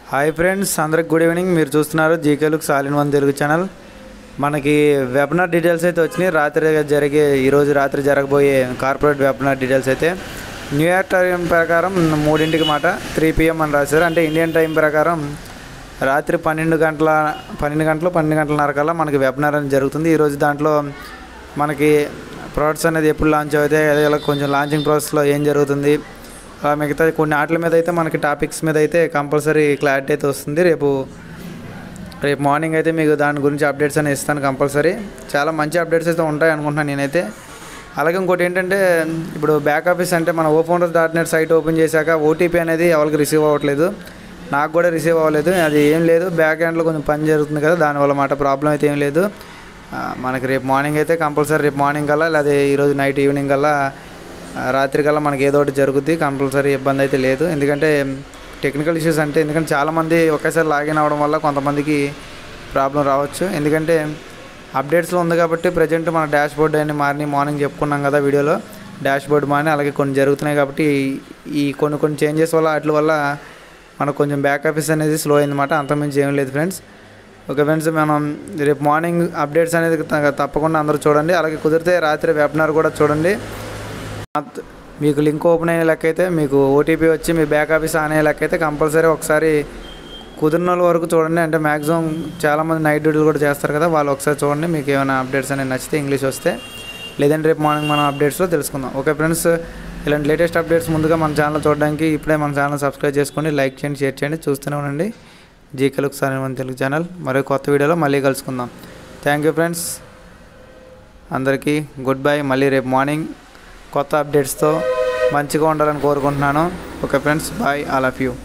hi friends అందరికి good evening మీరు చూస్తున్నారు జీకే లుక్ సాలిన్ వన్ తెలుగు ఛానల్ మనకి వెబినార్ డీటెయిల్స్ అయితే వచ్చినాయి రాత్రి జరిగే ఈరోజు రాత్రి జరగబోయే కార్పొరేట్ వెబినార్ డీటెయిల్స్ అయితే న్యూ ఇయర్ టైం ప్రకారం మూడింటికి మాట త్రీ పిఎం అని రాశారు అంటే ఇండియన్ టైం ప్రకారం రాత్రి పన్నెండు గంటల పన్నెండు గంటలు పన్నెండు గంటలన్నర కల్లా మనకి వెబినార్ అనేది జరుగుతుంది ఈరోజు దాంట్లో మనకి ప్రొడక్ట్స్ అనేది ఎప్పుడు లాంచ్ అవుతాయి అదే ఇలా కొంచెం లాంచింగ్ ప్రాసెస్లో ఏం జరుగుతుంది ఆ మిగతా కొన్ని ఆటల మీద అయితే మనకి టాపిక్స్ మీద అయితే కంపల్సరీ క్లారిటీ అయితే వస్తుంది రేపు రేపు మార్నింగ్ అయితే మీకు దాని గురించి అప్డేట్స్ అని ఇస్తాను కంపల్సరీ చాలా మంచి అప్డేట్స్ అయితే ఉంటాయి అనుకుంటున్నాను నేనైతే అలాగే ఇంకోటి ఏంటంటే ఇప్పుడు బ్యాక్ ఆఫీస్ అంటే మన open dot net site open చేశాక ఓటీపీ అనేది ఎవరికి రిసీవ్ అవ్వట్లేదు నాకు కూడా రిసీవ్ అవ్వలేదు అది ఏం లేదు బ్యాక్ హ్యాండ్లో కొంచెం పని జరుగుతుంది కదా దానివల్ల మాట ప్రాబ్లం అయితే ఏం లేదు ఆ, మనకి రేపు మార్నింగ్ అయితే కంపల్సరీ రేపు మార్నింగ్ కల్లా లేదా ఈరోజు నైట్ ఈవినింగ్ కల్లా ఆ, రాత్రి కల్లా మనకి ఏదో ఒకటి జరుగుద్ది కంపల్సరీ ఇబ్బంది అయితే లేదు ఎందుకంటే టెక్నికల్ ఇష్యూస్ అంటే ఎందుకంటే చాలామంది ఒకేసారి లాగిన్ అవ్వడం వల్ల కొంతమందికి ప్రాబ్లం రావచ్చు ఎందుకంటే అప్డేట్స్లో ఉంది కాబట్టి ప్రజెంట్ మన డాష్ బోర్డ్ అని మారిని మార్నింగ్ చెప్పుకున్నాం కదా వీడియోలో డాష్ బోర్డ్ మాని అలాగే కొన్ని జరుగుతున్నాయి కాబట్టి ఈ కొన్ని కొన్ని చేంజెస్ వల్ల వాటి వల్ల మనకు కొంచెం బ్యాక్ ఆఫీస్ అనేది స్లో అయిందన్నమాట అంతకుమించి ఏం లేదు ఫ్రెండ్స్ ఓకే ఫ్రెండ్స్ మనం రేపు మార్నింగ్ అప్డేట్స్ అనేది త- తప్పకుండా అందరూ చూడండి అలాగే కుదిరితే రాత్రి వెబినార్ కూడా చూడండి అత్- మీకు లింక్ ఓపెన్ అయ్యే లెక్క అయితే మీకు ఓటీపీ వచ్చి మీ బ్యాక్ ఆఫీస్ ఆన్ అయ్యే లెక్క అయితే కంపల్సరీ ఒకసారి కుదిరిన వాళ్ళ వరకు చూడండి అంటే మ్యాక్సిమం చాలామంది నైట్ డ్యూటీలు కూడా చేస్తారు కదా వాళ్ళు ఒకసారి చూడండి మీకు ఏమైనా అప్డేట్స్ అనేవి నచ్చితే ఇంగ్లీష్ వస్తే లేదంటే రేపు మార్నింగ్ మనం అప్డేట్స్లో తెలుసుకుందాం ఓకే ఫ్రెండ్స్ ఇలాంటి లేటెస్ట్ అప్డేట్స్ ముందుగా మన ఛానల్ చూడడానికి ఇప్పుడే మన ఛానల్ సబ్స్క్రైబ్ చేసుకోండి లైక్ చేయండి షేర్ చేయండి చూస్తూనే ఉండండి జీకేలకు సార్ మన తెలుగు ఛానల్ మరో కొత్త వీడియోలో మళ్ళీ కలుసుకుందాం థ్యాంక్ యూ ఫ్రెండ్స్ అందరికీ గుడ్ బై మళ్ళీ రేపు మార్నింగ్ కొత్త అప్డేట్స్తో మంచిగా ఉండాలని కోరుకుంటున్నాను okay friends bye all of you